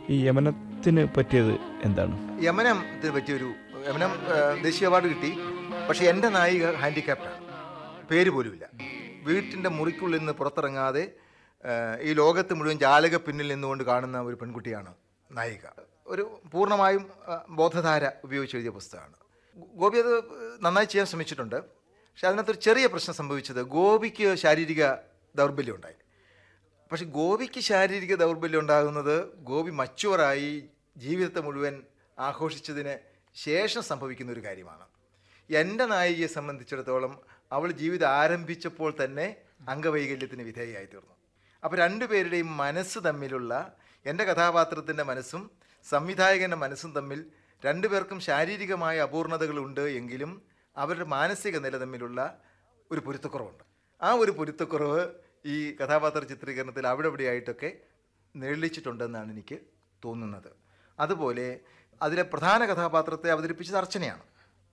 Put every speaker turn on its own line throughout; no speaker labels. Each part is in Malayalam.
ഈ യമനത്തിന് പറ്റിയത് എന്താണ്
യമനത്തിന് പറ്റിയൊരു യമനം ആ, ദേശീയ അവാർഡ് കിട്ടി പക്ഷെ എൻ്റെ നായിക ഹാൻഡിക്യാപ്റ്റാണ് പേര് പോലുമില്ല വീട്ടിൻ്റെ മുറിക്കുള്ളിൽ നിന്ന് പുറത്തിറങ്ങാതെ ആ, ഈ ലോകത്ത് മുഴുവൻ ജാലക പിന്നിൽ നിന്നുകൊണ്ട് കാണുന്ന ഒരു പെൺകുട്ടിയാണ് നായിക ഒരു പൂർണ്ണമായും ആ, ബോധധാര ഉപയോഗിച്ച് എഴുതിയ പുസ്തകമാണ് ഗോപി അത് നന്നായി ചെയ്യാൻ ശ്രമിച്ചിട്ടുണ്ട് പക്ഷെ അതിനകത്തൊരു ചെറിയ പ്രശ്നം സംഭവിച്ചത് ഗോപിക്ക് ശാരീരിക ദൗർബല്യം ഉണ്ടായി പക്ഷെ ഗോപിക്ക് ശാരീരിക ദൗർബല്യം ഉണ്ടാകുന്നത് ഗോപി മച്ചുവറായി ജീവിതത്തെ മുഴുവൻ ആഘോഷിച്ചതിന് ശേഷം സംഭവിക്കുന്ന ഒരു കാര്യമാണ് എൻ്റെ നായികയെ സംബന്ധിച്ചിടത്തോളം അവൾ ജീവിതം ആരംഭിച്ചപ്പോൾ തന്നെ അംഗവൈകല്യത്തിന് വിധേയയായി തീർന്നു അപ്പോൾ രണ്ടുപേരുടെയും മനസ്സ് തമ്മിലുള്ള എൻ്റെ കഥാപാത്രത്തിൻ്റെ മനസ്സും സംവിധായകൻ്റെ മനസ്സും തമ്മിൽ രണ്ടുപേർക്കും ശാരീരികമായ അപൂർണതകളുണ്ട് എങ്കിലും അവരുടെ മാനസിക നില തമ്മിലുള്ള ഒരു പൊരുത്തക്കുറവുണ്ട് ആ ഒരു പൊരുത്തക്കുറവ് ഈ കഥാപാത്ര ചിത്രീകരണത്തിൽ അവിടെ ഇവിടെയായിട്ടൊക്കെ നിഴലിച്ചിട്ടുണ്ടെന്നാണ് എനിക്ക് തോന്നുന്നത് അതുപോലെ അതിലെ പ്രധാന കഥാപാത്രത്തെ അവതരിപ്പിച്ചത് അർച്ചനയാണ്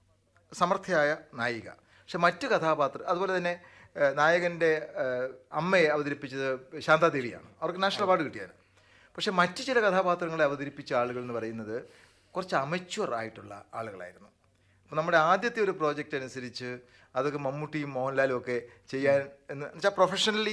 സമർത്ഥയായ നായിക പക്ഷെ മറ്റ് കഥാപാത്രം അതുപോലെ തന്നെ ഏഹ്, നായകൻ്റെ ഏഹ്, അമ്മയെ അവതരിപ്പിച്ചത് ശാന്താദേവിയാണ് അവർക്ക് നാഷണൽ അവാർഡ് കിട്ടിയാണ് പക്ഷെ മറ്റ് ചില കഥാപാത്രങ്ങളെ അവതരിപ്പിച്ച ആളുകൾ എന്ന് പറയുന്നത് കുറച്ച് അമച്വർ ആയിട്ടുള്ള ആളുകളായിരുന്നു അപ്പോൾ നമ്മുടെ ആദ്യത്തെ ഒരു പ്രോജക്റ്റ് അനുസരിച്ച് അതൊക്കെ മമ്മൂട്ടിയും മോഹൻലാലും ഒക്കെ ചെയ്യാൻ എന്ന് വെച്ചാൽ പ്രൊഫഷണലി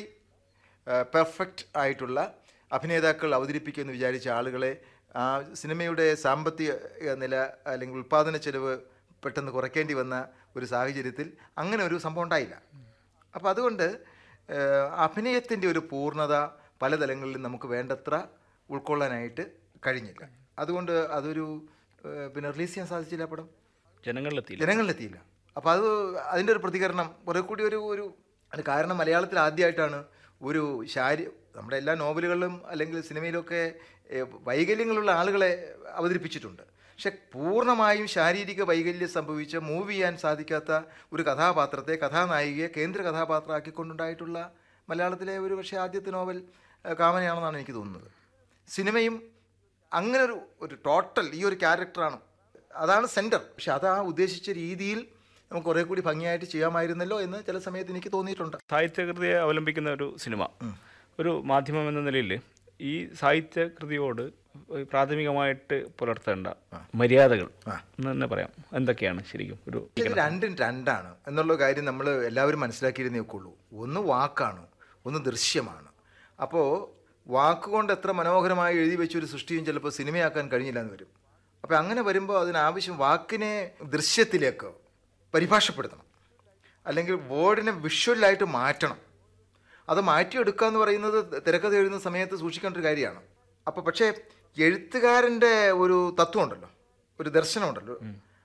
പെർഫെക്റ്റ് ആയിട്ടുള്ള അഭിനേതാക്കൾ അവതരിപ്പിക്കുമെന്ന് വിചാരിച്ച ആളുകളെ ആ സിനിമയുടെ സാമ്പത്തിക നില അല്ലെങ്കിൽ ഉൽപ്പാദന ചെലവ് പെട്ടെന്ന് കുറയ്ക്കേണ്ടി വന്ന ഒരു സാഹചര്യത്തിൽ അങ്ങനെ ഒരു സംഭവം ഉണ്ടായില്ല അപ്പോൾ അതുകൊണ്ട് അഭിനയത്തിൻ്റെ ഒരു പൂർണ്ണത പല തലങ്ങളിലും നമുക്ക് വേണ്ടത്ര ഉൾക്കൊള്ളാനായിട്ട് കഴിഞ്ഞില്ല അതുകൊണ്ട് അതൊരു ഏഹ്, പിന്നെ റിലീസ് ചെയ്യാൻ സാധിച്ചില്ല ആ പടം
ജനങ്ങളിലെത്തിയില്ല
ജനങ്ങളിലെത്തിയില്ല അപ്പോൾ അത് അതിൻ്റെ ഒരു പ്രതികരണം കുറെ കൂടി ഒരു ഒരു അത് കാരണം മലയാളത്തിൽ ആദ്യമായിട്ടാണ് ഒരു ശാരി നമ്മുടെ എല്ലാ നോവലുകളിലും അല്ലെങ്കിൽ സിനിമയിലൊക്കെ ഏഹ്, വൈകല്യങ്ങളുള്ള ആളുകളെ അവതരിപ്പിച്ചിട്ടുണ്ട് പക്ഷെ പൂർണ്ണമായും ശാരീരിക വൈകല്യം സംഭവിച്ച് മൂവ് ചെയ്യാൻ സാധിക്കാത്ത ഒരു കഥാപാത്രത്തെ കഥാനായികയെ കേന്ദ്ര കഥാപാത്രമാക്കിക്കൊണ്ടുണ്ടായിട്ടുള്ള മലയാളത്തിലെ ഒരു പക്ഷേ ആദ്യത്തെ നോവൽ ഏഹ്, കാമനയാണെന്നാണ് എനിക്ക് തോന്നുന്നത് സിനിമയും അങ്ങനെ ഒരു ഒരു ടോട്ടൽ ഈ ഒരു ക്യാരക്ടറാണ് അതാണ് സെൻറ്റർ പക്ഷെ അത് ആ ഉദ്ദേശിച്ച രീതിയിൽ നമുക്ക് കുറേ കൂടി ഭംഗിയായിട്ട് ചെയ്യാമായിരുന്നല്ലോ എന്ന് ചില സമയത്ത് എനിക്ക് തോന്നിയിട്ടുണ്ട്
സാഹിത്യകൃതിയെ അവലംബിക്കുന്ന ഒരു സിനിമ ഒരു മാധ്യമം എന്ന നിലയിൽ ഈ സാഹിത്യകൃതിയോട് പ്രാഥമികമായിട്ട് പുലർത്തേണ്ട മര്യാദകൾ എന്ന് തന്നെ പറയാം എന്തൊക്കെയാണ് ശരിക്കും ഒരു
ഇത് രണ്ടും രണ്ടാണ് എന്നുള്ള കാര്യം നമ്മൾ എല്ലാവരും മനസ്സിലാക്കിയിരുന്നേ ഒക്കുള്ളൂ ഒന്ന് വാക്കാണ് ഒന്ന് ദൃശ്യമാണ് അപ്പോൾ വാക്കുകൊണ്ട് എത്ര മനോഹരമായി എഴുതി വെച്ചൊരു സൃഷ്ടിയും ചിലപ്പോൾ സിനിമയാക്കാൻ കഴിഞ്ഞില്ല എന്ന് വരും അപ്പോൾ അങ്ങനെ വരുമ്പോൾ അതിനാവശ്യം വാക്കിനെ ദൃശ്യത്തിലേക്ക് പരിഭാഷപ്പെടുത്തണം അല്ലെങ്കിൽ വേർഡിനെ വിഷ്വലായിട്ട് മാറ്റണം അത് മാറ്റിയെടുക്കുക എന്ന് പറയുന്നത് തിരക്കഥ എഴുതുന്ന സമയത്ത് സൂക്ഷിക്കേണ്ട ഒരു കാര്യമാണ് അപ്പോൾ പക്ഷേ എഴുത്തുകാരൻ്റെ ഒരു തത്വമുണ്ടല്ലോ ഒരു ദർശനമുണ്ടല്ലോ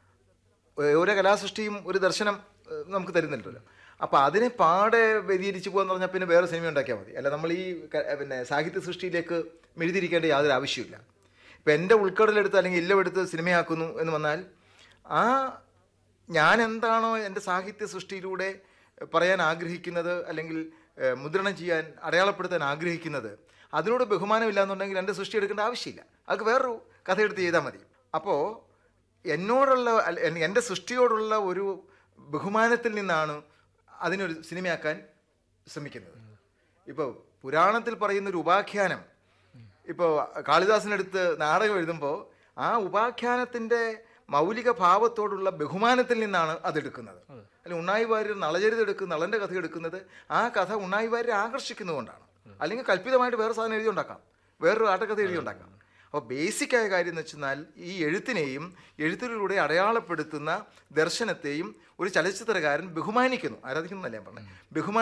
ഏഹ് ഓരോ കലാസൃഷ്ടിയും ഒരു ദർശനം ഏഹ് നമുക്ക് തരുന്നുണ്ടല്ലോ അപ്പോൾ അതിനെ പാടെ വ്യതിരിച്ചു പോകാന്ന് പറഞ്ഞാൽ പിന്നെ വേറെ സിനിമ ഉണ്ടാക്കിയാൽ മതി അല്ല നമ്മൾ ഈ ക- പിന്നെ സാഹിത്യ സൃഷ്ടിയിലേക്ക് മെഴുതിരിക്കേണ്ട യാതൊരു ആവശ്യമില്ല ഇപ്പം എൻ്റെ ഉൾക്കടലെടുത്ത് അല്ലെങ്കിൽ ഇല്ലമെടുത്ത് സിനിമയാക്കുന്നു എന്ന് വന്നാൽ ആ ഞാൻ എന്താണോ എൻ്റെ സാഹിത്യ സൃഷ്ടിയിലൂടെ പറയാൻ ആഗ്രഹിക്കുന്നത് അല്ലെങ്കിൽ ഏഹ്, മുദ്രണം ചെയ്യാൻ അടയാളപ്പെടുത്താൻ ആഗ്രഹിക്കുന്നത് അതിനോട് ബഹുമാനമില്ല എന്നുണ്ടെങ്കിൽ എൻ്റെ സൃഷ്ടി എടുക്കേണ്ട ആവശ്യമില്ല അതൊക്കെ വേറൊരു കഥ എടുത്ത് ചെയ്താൽ മതി അപ്പോൾ എന്നോടുള്ള അല്ല, എൻ- എൻ്റെ സൃഷ്ടിയോടുള്ള ഒരു ബഹുമാനത്തിൽ നിന്നാണ് അതിനൊരു സിനിമയാക്കാൻ ശ്രമിക്കുന്നത് ഇപ്പോൾ പുരാണത്തിൽ പറയുന്ന ഒരു ഉപാഖ്യാനം ഇപ്പോൾ കാളിദാസനെടുത്ത് നാടകം എഴുതുമ്പോൾ ആ ഉപാഖ്യാനത്തിൻ്റെ മൗലിക ഭാവത്തോടുള്ള ബഹുമാനത്തിൽ നിന്നാണ് അതെടുക്കുന്നത് അല്ലെങ്കിൽ ഉണ്ണായി വാര്യർ നളചരിതം എടുക്കുന്ന നളൻ്റെ കഥ എടുക്കുന്നത് ആ കഥ ഉണ്ണായി വാര്യരെ ആകർഷിക്കുന്നതുകൊണ്ടാണ് അല്ലെങ്കിൽ കല്പിതമായിട്ട് വേറെ സാധനം എഴുതി ഉണ്ടാക്കാം വേറൊരു ആട്ടക്കഥ എഴുതി ഉണ്ടാക്കാം അപ്പോൾ ബേസിക്കായ കാര്യം എന്ന് വെച്ചാൽ ഈ എഴുത്തിനെയും എഴുത്തിലൂടെ അടയാളപ്പെടുത്തുന്ന ദർശനത്തെയും ഒരു ചലച്ചിത്രകാരൻ ബഹുമാനിക്കുന്നു ആരാധിക്കുന്നു എന്നല്ല ഞാൻ പറഞ്ഞത് ബഹുമാനി